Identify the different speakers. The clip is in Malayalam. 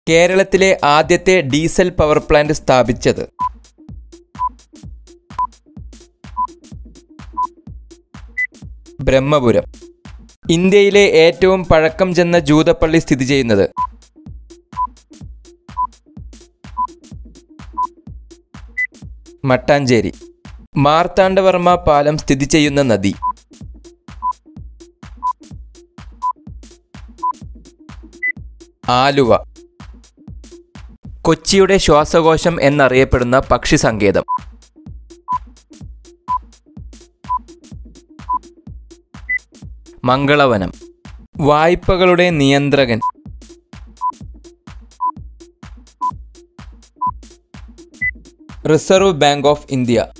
Speaker 1: കേരളത്തിലെ ആദ്യത്തെ ഡീസൽ പവർ പ്ലാന്റ് സ്ഥാപിച്ചത് ബ്രഹ്മപുരം ഇന്ത്യയിലെ ഏറ്റവും പഴക്കം ചെന്ന ജൂതപ്പള്ളി സ്ഥിതി ചെയ്യുന്നത് മട്ടാഞ്ചേരി മാർത്താണ്ഡവർമ്മ പാലം സ്ഥിതി ചെയ്യുന്ന നദി ആലുവ കൊച്ചിയുടെ ശ്വാസകോശം എന്നറിയപ്പെടുന്ന പക്ഷി സങ്കേതം മംഗളവനം വായ്പകളുടെ നിയന്ത്രകൻ റിസർവ് ബാങ്ക് ഓഫ് ഇന്ത്യ